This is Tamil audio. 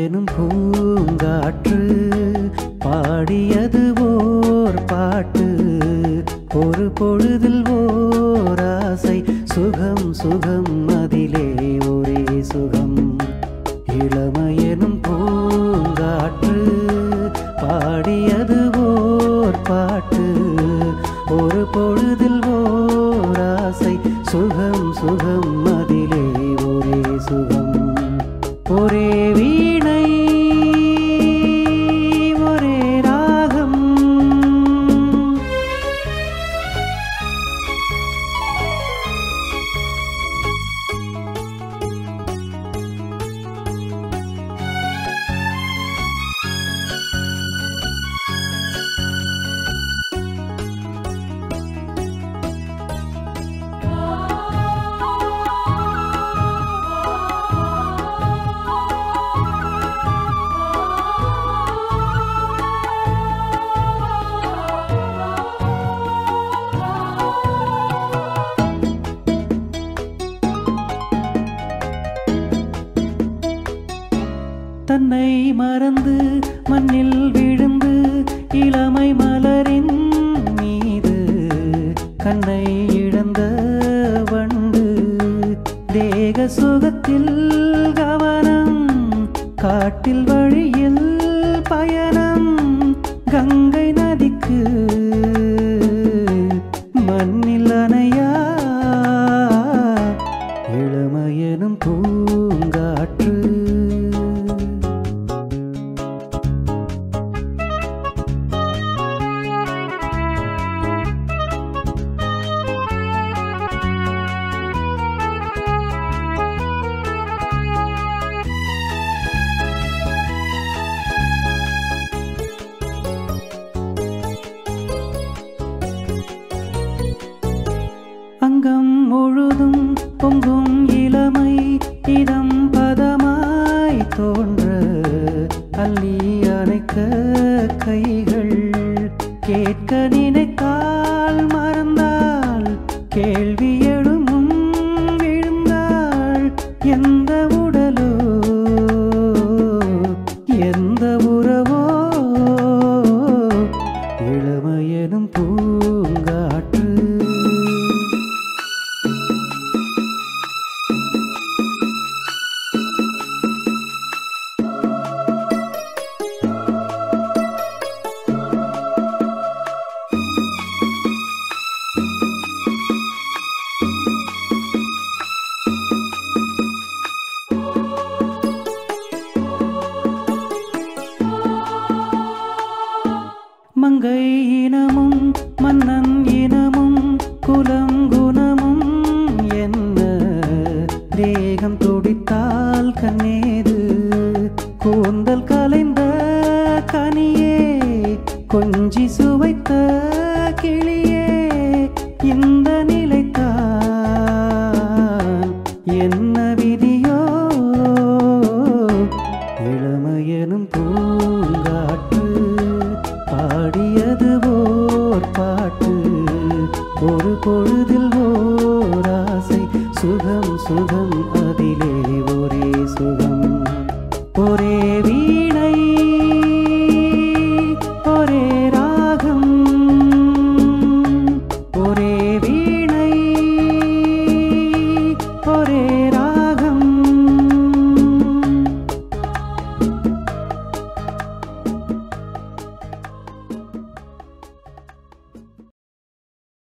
இளமையெனும் பூங்காற்று பாடியது ஓர் பாட்டு ஒரு பொழுதில் ஓர் ஆசை சுகம் சுகம் அதிலே ஒரே சுகம் இளமையெனும் பூங்காற்று பாடியது ஓர் பாட்டு ஒரு பொழுதில் ஓர் ஆசை சுகம் சுகம் அதிலே ஒரே சுகம் ஒரே வீணை ஒரே ராகம் தன்னை மறந்து மண்ணில் விழுந்து இளமை மலரின் மீது கண்ணை இழந்த வண்டு தேக சுகத்தில் கவனம் காட்டில் வழியில் பயணம் கங்கை நதிக்கு மண்ணில் அணையா இளமையெனும் பூங்காற்று அங்கம் முழுதும் பொங்கும் இளமை இதம் பதமாய் தோன்ற அள்ளி அணைக்க கைகள் கேட்க நினைத்தால் மறந்தால் கேள்வி எழுமும் விழுந்தாள் எந்த உடலோ எந்த உறவோ இளமையெனும் பூங்காற்று மங்கை இனமும் மன்னன் இனமும் குலம் குணமும் என்ன தேகம் துடித்தால் கண்ணேது கூந்தல் கலைந்த கனியே கொஞ்சி சுவைத்த கிளியே இந்த நிலைத்தான் என்ன விதியோ இளமையெனும் பூங்காற்று பாடியது ஓர் பாட்டு ஒரு பொழுதில் ஓர் ஆசை சுகம் சுகம் அதிலே ஒரே சுகம்